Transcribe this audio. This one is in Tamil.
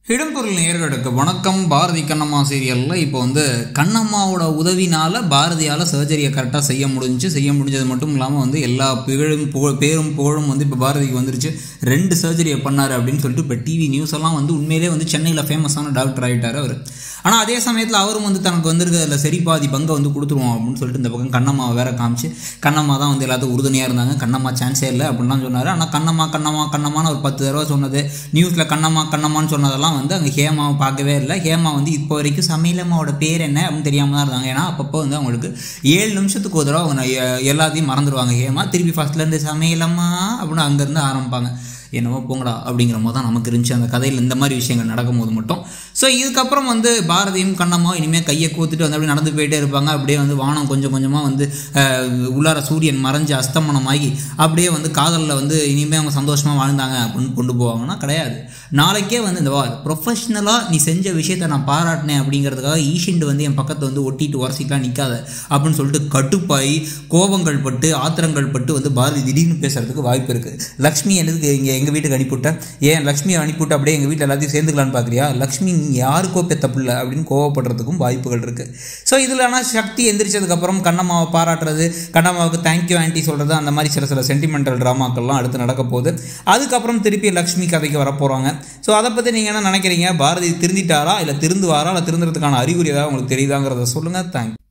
இடம்பொருள் நேர்களுக்கு வணக்கம் பாரதி கண்ணம்மா சீரியலில் இப்போ வந்து கண்ணம்மாவோட உதவினால பாரதியால் சர்ஜரியை கரெக்டாக செய்ய முடிஞ்சுச்சு செய்ய முடிஞ்சது மட்டும் இல்லாமல் வந்து எல்லா புகழும் புகழ் பேரும் புகழும் வந்து இப்போ பாரதிக்கு வந்துருச்சு ரெண்டு சர்ஜரியை பண்ணார் அப்படின்னு சொல்லிட்டு இப்போ டிவி நியூஸ் எல்லாம் வந்து உண்மையிலே வந்து சென்னையில் ஃபேமஸான டாக்டர் ஆகிட்டார் அவர் ஆனால் அதே சமயத்தில் அவரும் வந்து தனக்கு வந்திருக்கிறதுல சரி பாதி பங்கை வந்து கொடுத்துருவோம் அப்படின்னு சொல்லிட்டு இந்த பக்கம் கண்ணம்மா வேற காமிச்சு கண்ணம்மா தான் வந்து எல்லாத்துக்கும் உறுதுணையாக இருந்தாங்க கண்ணம்மா சான்ஸே இல்லை அப்படின்லாம் சொன்னார் ஆனால் கண்ணம்மா கண்ணம்மா கண்ணம்மான்னு ஒரு பத்து தடவை சொன்னது நியூஸில் கண்ணம்மா கண்ணம்மான்னு சொன்னதெல்லாம் வந்து அங்கே ஹேமாவை பார்க்கவே இல்லை ஹேமா வந்து இப்போ வரைக்கும் சமையலம்மாவோட பேர் என்ன அப்படின்னு தெரியாமல் தான் இருந்தாங்க ஏன்னா அப்பப்போ வந்து அவங்களுக்கு ஏழு நிமிஷத்துக்கு ஒரு தடவை அவங்க எ- எல்லாத்தையும் மறந்துடுவாங்க ஹேமா திருப்பி ஃபஸ்ட்லேருந்து சமையலம்மா அப்படின்னு அங்கேருந்து ஆரம்பிப்பாங்க என்னவோ போங்கடா அப்படிங்கிற போது தான் நமக்கு இருந்துச்சு அந்த கதையில் இந்த மாதிரி விஷயங்கள் நடக்கும்போது மட்டும் ஸோ இதுக்கப்புறம் வந்து பாரதியும் கண்ணம்மா இனிமேல் கையை கோத்துட்டு வந்து அப்படியே நடந்து போயிட்டே இருப்பாங்க அப்படியே வந்து வானம் கொஞ்சம் கொஞ்சமாக வந்து அஹ், உள்ளார சூரியன் மறைஞ்சு அஸ்தமனமாகி அப்படியே வந்து காதலில் வந்து இனிமேல் அவங்க சந்தோஷமாக வாழ்ந்தாங்க அப்படின்னு கொண்டு போவாங்கன்னா கிடையாது நாளைக்கே வந்து இந்த வா ப்ரொஃபஷ்னலாக நீ செஞ்ச விஷயத்தை நான் பாராட்டினேன் அப்படிங்கிறதுக்காக ஈஷிண்டு வந்து என் பக்கத்தை வந்து ஒட்டிட்டு உரசிக்கலாம் நிற்காத அப்படின்னு சொல்லிட்டு கட்டுப்பாய் கோபங்கள் பட்டு ஆத்திரங்கள் பட்டு வந்து பாரதி திடீர்னு பேசுறதுக்கு வாய்ப்பு இருக்குது லக்ஷ்மி எனக்கு இங்கே எங்கள் வீட்டுக்கு அனுப்பிவிட்டேன் ஏன் லக்ஷ்மியை அனுப்பிவிட்டு அப்படியே எங்கள் வீட்டில் எல்லாத்தையும் சேர்ந்துக்கலான்னு பார்க்குறியா லக்ஷ்மி நீ யாருக்கோ பெத்த பிள்ளை அப்படின்னு கோவப்படுறதுக்கும் வாய்ப்புகள் இருக்குது ஸோ இதில் ஆனால் சக்தி எந்திரிச்சதுக்கப்புறம் கண்ணம்மாவை பாராட்டுறது கண்ணம்மாவுக்கு தேங்க்யூ ஆன்ட்டி சொல்கிறது அந்த மாதிரி சில சில சென்டிமெண்டல் ட்ராமாக்கள்லாம் அடுத்து நடக்க போகுது அதுக்கப்புறம் திருப்பி லக்ஷ்மி கதைக்கு வரப்போகிறாங்க ஸோ அதை பற்றி நீங்கள் என்ன நினைக்கிறீங்க பாரதி திருந்திட்டாரா இல்லை திருந்துவாரா இல்லை திருந்துறதுக்கான அறிகுறி ஏதாவது உங்களுக்கு தெரியுதாங்கிறத சொல்லுங்கள் தேங்க்யூ